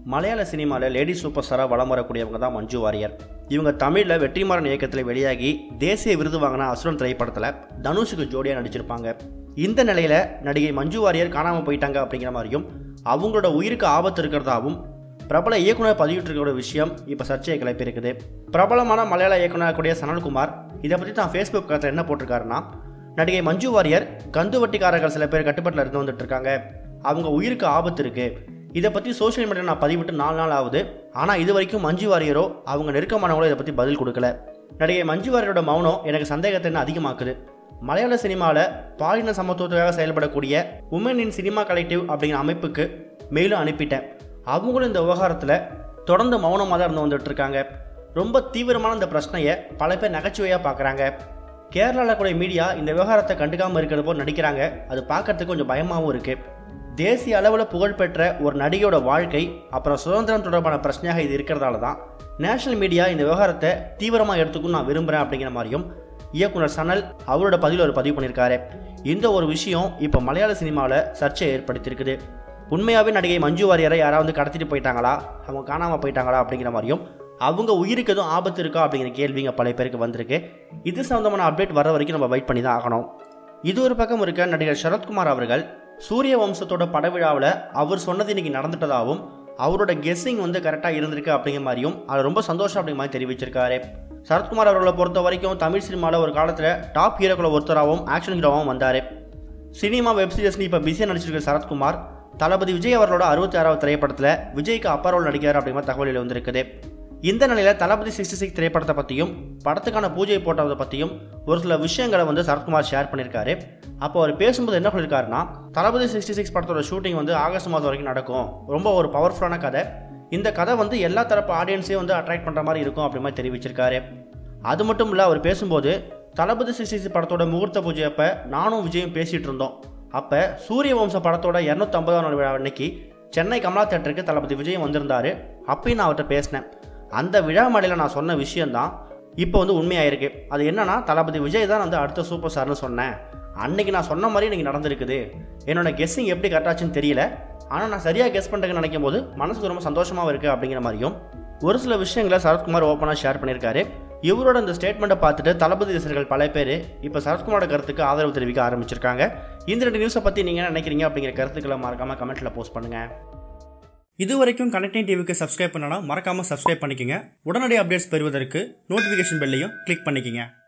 மலையாள சினிமாவில் lady super ஸ்டாராக வலம் வரக்கூடியவங்க தான் மஞ்சு வாரியர் இவங்க தமிழில் வெற்றிமாறன் இயக்கத்தில் வெளியாகி தேசிய விருது வாங்கின அசுரன் திரைப்படத்தில் தனுஷுக்கு ஜோடியாக நடிச்சிருப்பாங்க இந்த நிலையில் நடிகை மஞ்சு வாரியர் காணாமல் போயிட்டாங்க அப்படிங்கிற மாதிரியும் அவங்களோட உயிருக்கு ஆபத்து இருக்கிறதாவும் பிரபல இயக்குனர் பதிவிட்டிருக்கிற விஷயம் இப்போ சர்ச்சையை கிளப்பியிருக்குது பிரபலமான மலையாள இயக்குனர் கூடிய சனல்குமார் இதை பற்றி தான் ஃபேஸ்புக் கருத்தில் என்ன போட்டிருக்காருன்னா நடிகை மஞ்சு வாரியர் கந்து வட்டிக்காரர்கள் சில பேர் கட்டுப்பாட்டில் இருந்து வந்துட்டு இருக்காங்க அவங்க உயிருக்கு ஆபத்து இருக்கு இதை பற்றி சோஷியல் மீடியா நான் பதிவிட்டு நாலு நாள் ஆகுது ஆனால் இது வரைக்கும் மஞ்சு வாரியரோ அவங்க நெருக்கமானவங்களோ இதை பற்றி பதில் கொடுக்கல நடிகை மஞ்சு வாரியரோட மௌனம் எனக்கு சந்தேகத்தை இன்னும் அதிகமாக்குது மலையாள சினிமாவில் பாலின சமத்துவத்துக்காக செயல்படக்கூடிய உமன் இன் சினிமா கலெக்டிவ் அப்படிங்கிற அமைப்புக்கு மெயிலும் அனுப்பிட்டேன் அவங்களும் இந்த விவகாரத்தில் தொடர்ந்து மௌனமாக தான் இருந்து வந்துட்டு இருக்காங்க ரொம்ப தீவிரமான இந்த பிரச்சனையை பல பேர் நகைச்சுவையாக பார்க்குறாங்க கேரளாவில் கூட மீடியா இந்த விவகாரத்தை கண்டுக்காமல் இருக்கிறது போல் நடிக்கிறாங்க அது பார்க்கறதுக்கு கொஞ்சம் பயமாகவும் இருக்குது தேசிய அளவில் புகழ்பெற்ற ஒரு நடிகையோட வாழ்க்கை அப்புறம் சுதந்திரம் தொடர்பான பிரச்சனையாக இது இருக்கிறதால தான் நேஷனல் மீடியா இந்த விவகாரத்தை தீவிரமாக எடுத்துக்கும் நான் விரும்புகிறேன் அப்படிங்கிற மாதிரியும் இயக்குனர் சனல் அவரோட பதிவில் ஒரு பதிவு பண்ணியிருக்காரு இந்த ஒரு விஷயம் இப்போ மலையாள சினிமாவில் சர்ச்சையை ஏற்படுத்தியிருக்குது உண்மையாகவே நடிகை மஞ்சு வாரியரை யாராவது கடத்திட்டு போயிட்டாங்களா அவங்க காணாமல் போயிட்டாங்களா அப்படிங்கிற மாதிரியும் அவங்க உயிருக்கு எதுவும் ஆபத்து இருக்கா அப்படிங்கிற கேள்விங்க பல பேருக்கு வந்திருக்கு இது சம்மந்தமான அப்டேட் வர வரைக்கும் நம்ம வெயிட் பண்ணி தான் ஆகணும் இது ஒரு பக்கம் இருக்க நடிகர் சரத்குமார் அவர்கள் சூரிய வம்சத்தோட படவிழாவில் அவர் சொன்னது இன்னைக்கு நடந்துட்டதாகவும் அவரோட கெஸ்ஸிங் வந்து கரெக்டாக இருந்திருக்கு அப்படிங்கிற மாதிரியும் அது ரொம்ப சந்தோஷம் அப்படிங்கிற மாதிரி தெரிவிச்சிருக்காரு சரத்குமார் அவர்களை பொறுத்த வரைக்கும் தமிழ் சினிமாவில் ஒரு காலத்தில் டாப் ஹீரோக்களை ஒருத்தராகவும் ஆக்ஷன் ஹீரோவாகவும் வந்தார் சினிமா வெப் சீரிஸ்னு இப்போ பிஸியாக நடிச்சிருக்க சரத்குமார் தளபதி விஜய் அவர்களோட அறுபத்தி ஆறாவது திரைப்படத்தில் விஜய்க்கு அப்பா ரோல் நடிக்கிறார் அப்படிங்கிற தகவல் வந்திருக்குது இந்த நிலையில் தளபதி சிக்ஸ்டி சிக்ஸ் திரைப்படத்தை பற்றியும் படத்துக்கான பூஜை போட்டதை பற்றியும் ஒரு சில விஷயங்களை வந்து சரத்குமார் ஷேர் பண்ணியிருக்காரு அப்போ அவர் பேசும்போது என்ன சொல்லியிருக்காருன்னா தளபதி சிக்ஸ்டி சிக்ஸ் படத்தோட ஷூட்டிங் வந்து ஆகஸ்ட் மாதம் வரைக்கும் நடக்கும் ரொம்ப ஒரு பவர்ஃபுல்லான கதை இந்த கதை வந்து எல்லா தரப்பு ஆடியன்ஸையும் வந்து அட்ராக்ட் பண்ணுற மாதிரி இருக்கும் அப்படி மாதிரி தெரிவிச்சிருக்காரு அது மட்டும் இல்லை அவர் பேசும்போது தளபதி சிக்ஸ்டி சிக்ஸ் படத்தோட முகூர்த்த பூஜை அப்போ நானும் விஜயும் பேசிகிட்டு இருந்தோம் அப்போ சூரிய வம்ச படத்தோட இரநூத்தம்பதாம் நாள் விழா அன்னைக்கு சென்னை கமலா தேட்டருக்கு தளபதி விஜயம் வந்திருந்தாரு அப்பயும் நான் அவர்கிட்ட பேசினேன் அந்த விழா மேடையில் நான் சொன்ன விஷயந்தான் இப்போ வந்து உண்மையாயிருக்கு அது என்னன்னா தளபதி விஜய் தான் வந்து அடுத்த சூப்பர் ஸ்டார்னு சொன்னேன் அன்னைக்கு நான் சொன்ன மாதிரி இன்னைக்கு நடந்திருக்குது என்னோட கெஸ்ஸிங் எப்படி கரெக்டாச்சுன்னு தெரியல ஆனால் நான் சரியாக கெஸ் பண்ணுறேன்னு நினைக்கும் போது மனசுக்கு ரொம்ப சந்தோஷமாக இருக்குது அப்படிங்கிற மாதிரியும் ஒரு சில விஷயங்களை சரத்குமார் ஓப்பனாக ஷேர் பண்ணியிருக்காரு இவரோட இந்த ஸ்டேட்மெண்ட்டை பார்த்துட்டு தளபதி ரசிகர்கள் பல பேர் இப்போ சரத்குமாரோட கருத்துக்கு ஆதரவு தெரிவிக்க ஆரம்பிச்சிருக்காங்க இந்த ரெண்டு நியூஸை பற்றி நீங்கள் என்ன நினைக்கிறீங்க அப்படிங்கிற கருத்துக்களை மறக்காமல் கமெண்ட்டில் போஸ்ட் பண்ணுங்கள் இது வரைக்கும் கனெக்டிங் டிவிக்கு சப்ஸ்கிரைப் பண்ணனா மறக்காமல் சப்ஸ்கிரைப் பண்ணிக்கங்க உடனடி அப்டேட்ஸ் பெறுவதற்கு நோட்டிஃபிகேஷன் பெல்லையும் கிளிக் பண்ணிக்கங்க